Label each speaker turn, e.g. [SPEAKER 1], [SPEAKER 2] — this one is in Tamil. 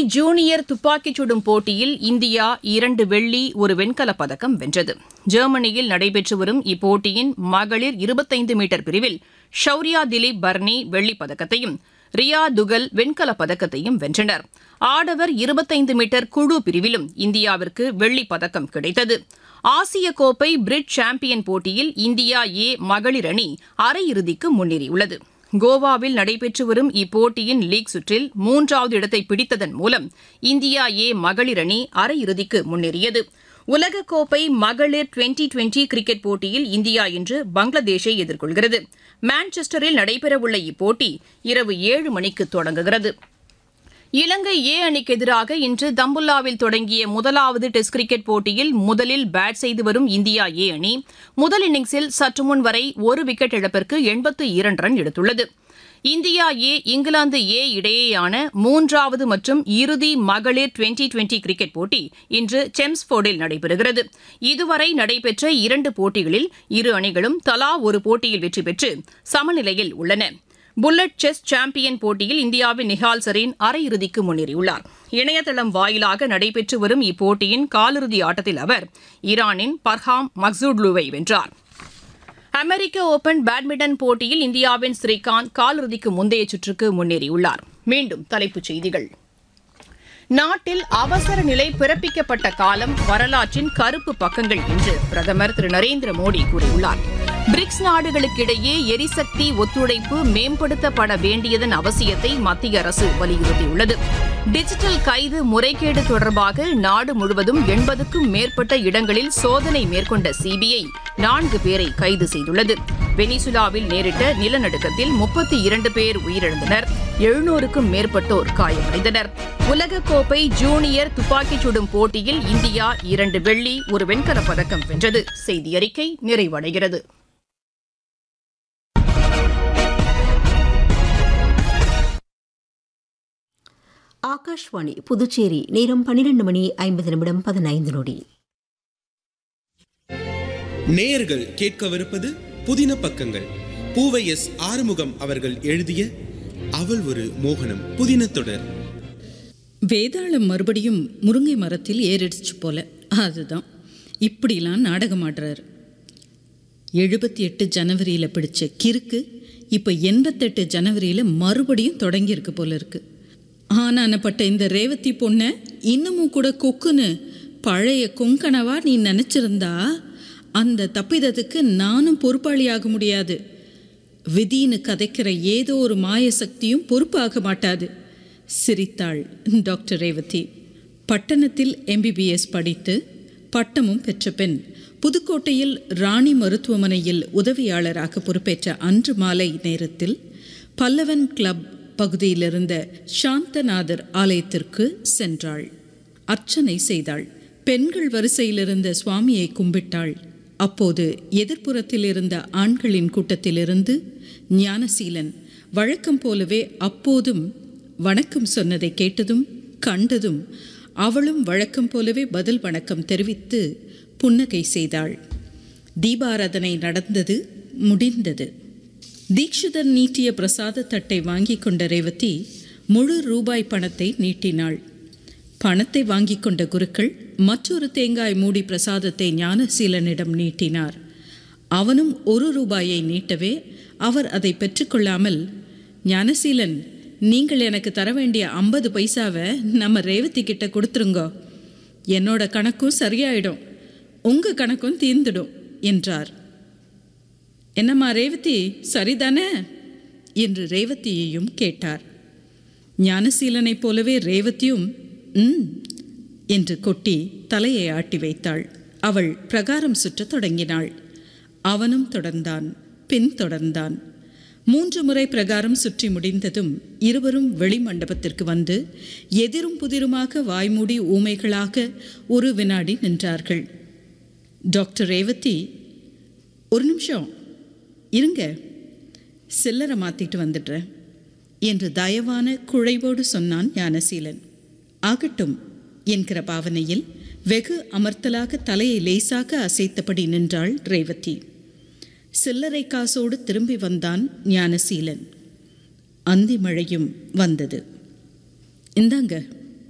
[SPEAKER 1] ஜூனியர் துப்பாக்கிச் சுடும் போட்டியில் இந்தியா இரண்டு வெள்ளி ஒரு வெண்கலப் பதக்கம் வென்றது ஜெர்மனியில் நடைபெற்று வரும் இப்போட்டியின் மகளிர் இருபத்தைந்து மீட்டர் பிரிவில் ஷௌரியா திலீப் பர்னி வெள்ளிப் பதக்கத்தையும் ரியா துகல் வெண்கலப் பதக்கத்தையும் வென்றனர் ஆடவர் இருபத்தைந்து மீட்டர் குழு பிரிவிலும் இந்தியாவிற்கு வெள்ளிப் பதக்கம் கிடைத்தது ஆசிய கோப்பை பிரிட் சாம்பியன் போட்டியில் இந்தியா ஏ மகளிர் அணி அரையிறுதிக்கு முன்னேறியுள்ளது கோவாவில் நடைபெற்று வரும் இப்போட்டியின் லீக் சுற்றில் மூன்றாவது இடத்தை பிடித்ததன் மூலம் இந்தியா ஏ மகளிர் அணி அரையிறுதிக்கு முன்னேறியது உலகக்கோப்பை மகளிர் டுவெண்டி டுவெண்டி கிரிக்கெட் போட்டியில் இந்தியா இன்று பங்களாதேஷை எதிர்கொள்கிறது மான்செஸ்டரில் நடைபெறவுள்ள இப்போட்டி இரவு ஏழு மணிக்கு தொடங்குகிறது இலங்கை ஏ அணிக்கு எதிராக இன்று தம்புல்லாவில் தொடங்கிய முதலாவது டெஸ்ட் கிரிக்கெட் போட்டியில் முதலில் பேட் செய்து வரும் இந்தியா ஏ அணி முதல் இன்னிங்ஸில் சற்று முன் வரை ஒரு விக்கெட் இழப்பிற்கு எண்பத்து இரண்டு ரன் எடுத்துள்ளது இந்தியா ஏ இங்கிலாந்து ஏ இடையேயான மூன்றாவது மற்றும் இறுதி மகளிர் டுவெண்டி டுவெண்டி கிரிக்கெட் போட்டி இன்று செம்ஸ்போர்டில் நடைபெறுகிறது இதுவரை நடைபெற்ற இரண்டு போட்டிகளில் இரு அணிகளும் தலா ஒரு போட்டியில் வெற்றி பெற்று சமநிலையில் உள்ளன புல்லட் செஸ் சாம்பியன் போட்டியில் இந்தியாவின் நிஹால் சரீன் அரையிறுதிக்கு முன்னேறியுள்ளார் இணையதளம் வாயிலாக நடைபெற்று வரும் இப்போட்டியின் காலிறுதி ஆட்டத்தில் அவர் ஈரானின் பர்ஹாம் மக்சூட்லுவை வென்றார் அமெரிக்க ஓபன் பேட்மிண்டன் போட்டியில் இந்தியாவின் ஸ்ரீகாந்த் காலிறுதிக்கு முந்தைய சுற்றுக்கு முன்னேறியுள்ளார் மீண்டும் தலைப்புச் செய்திகள் நாட்டில் அவசர நிலை பிறப்பிக்கப்பட்ட காலம் வரலாற்றின் கருப்பு பக்கங்கள் என்று பிரதமர் திரு நரேந்திர மோடி கூறியுள்ளார் பிரிக்ஸ் நாடுகளுக்கிடையே எரிசக்தி ஒத்துழைப்பு மேம்படுத்தப்பட வேண்டியதன் அவசியத்தை மத்திய அரசு வலியுறுத்தியுள்ளது டிஜிட்டல் கைது முறைகேடு தொடர்பாக நாடு முழுவதும் எண்பதுக்கும் மேற்பட்ட இடங்களில் சோதனை மேற்கொண்ட சிபிஐ நான்கு பேரை கைது செய்துள்ளது வெனிசுலாவில் நேரிட்ட நிலநடுக்கத்தில் முப்பத்தி இரண்டு பேர் உயிரிழந்தனர் எழுநூறுக்கும் மேற்பட்டோர் காயமடைந்தனர் உலகக்கோப்பை ஜூனியர் துப்பாக்கிச் சுடும் போட்டியில் இந்தியா இரண்டு வெள்ளி ஒரு வெண்கலப் பதக்கம் வென்றது செய்தி அறிக்கை நிறைவடைகிறது
[SPEAKER 2] ஆகாஷ்வாணி புதுச்சேரி நேரம் பன்னிரண்டு மணி ஐம்பது நிமிடம் பதினைந்து நொடி
[SPEAKER 3] நேயர்கள் கேட்கவிருப்பது புதின பக்கங்கள் பூவை எஸ் ஆறுமுகம் அவர்கள் எழுதிய அவள் ஒரு மோகனம் புதின தொடர்
[SPEAKER 4] வேதாளம் மறுபடியும் முருங்கை மரத்தில் ஏறிடுச்சு போல அதுதான் இப்படிலாம் நாடகம் ஆடுறாரு எழுபத்தி எட்டு ஜனவரியில் பிடிச்ச கிறுக்கு இப்போ எண்பத்தெட்டு ஜனவரியில் மறுபடியும் தொடங்கியிருக்கு போல இருக்கு ஆனானப்பட்ட இந்த ரேவதி பொண்ணை இன்னமும் கூட கொக்குன்னு பழைய கொங்கனவா நீ நினச்சிருந்தா அந்த தப்பிதத்துக்கு நானும் பொறுப்பாளியாக முடியாது விதின்னு கதைக்கிற ஏதோ ஒரு மாய சக்தியும் பொறுப்பாக மாட்டாது சிரித்தாள் டாக்டர் ரேவதி பட்டணத்தில் எம்பிபிஎஸ் படித்து பட்டமும் பெற்ற பெண் புதுக்கோட்டையில் ராணி மருத்துவமனையில் உதவியாளராக பொறுப்பேற்ற அன்று மாலை நேரத்தில் பல்லவன் கிளப் பகுதியிலிருந்த சாந்தநாதர் ஆலயத்திற்கு சென்றாள் அர்ச்சனை செய்தாள் பெண்கள் வரிசையிலிருந்த சுவாமியை கும்பிட்டாள் அப்போது எதிர்ப்புறத்தில் இருந்த ஆண்களின் கூட்டத்திலிருந்து ஞானசீலன் வழக்கம் போலவே அப்போதும் வணக்கம் சொன்னதை கேட்டதும் கண்டதும் அவளும் வழக்கம் போலவே பதில் வணக்கம் தெரிவித்து புன்னகை செய்தாள் தீபாராதனை நடந்தது முடிந்தது தீட்சிதர் நீட்டிய பிரசாத தட்டை வாங்கி கொண்ட ரேவதி முழு ரூபாய் பணத்தை நீட்டினாள் பணத்தை வாங்கி கொண்ட குருக்கள் மற்றொரு தேங்காய் மூடி பிரசாதத்தை ஞானசீலனிடம் நீட்டினார் அவனும் ஒரு ரூபாயை நீட்டவே அவர் அதை பெற்றுக்கொள்ளாமல் ஞானசீலன் நீங்கள் எனக்கு தர வேண்டிய ஐம்பது பைசாவை நம்ம ரேவதி கிட்ட கொடுத்துருங்கோ என்னோட கணக்கும் சரியாயிடும் உங்கள் கணக்கும் தீர்ந்துடும் என்றார் என்னம்மா ரேவதி சரிதானே என்று ரேவதியையும் கேட்டார் ஞானசீலனைப் போலவே ரேவதியும் ம் என்று கொட்டி தலையை ஆட்டி வைத்தாள் அவள் பிரகாரம் சுற்றத் தொடங்கினாள் அவனும் தொடர்ந்தான் பின் தொடர்ந்தான் மூன்று முறை பிரகாரம் சுற்றி முடிந்ததும் இருவரும் வெளிமண்டபத்திற்கு வந்து எதிரும் புதிருமாக வாய்மூடி ஊமைகளாக ஒரு வினாடி நின்றார்கள் டாக்டர் ரேவதி ஒரு நிமிஷம் இருங்க சில்லறை மாற்றிட்டு வந்துடுறேன் என்று தயவான குழைவோடு சொன்னான் ஞானசீலன் ஆகட்டும் என்கிற பாவனையில் வெகு அமர்த்தலாக தலையை லேசாக அசைத்தபடி நின்றாள் ரேவதி சில்லறை காசோடு திரும்பி வந்தான் ஞானசீலன் அந்தி மழையும் வந்தது இந்தாங்க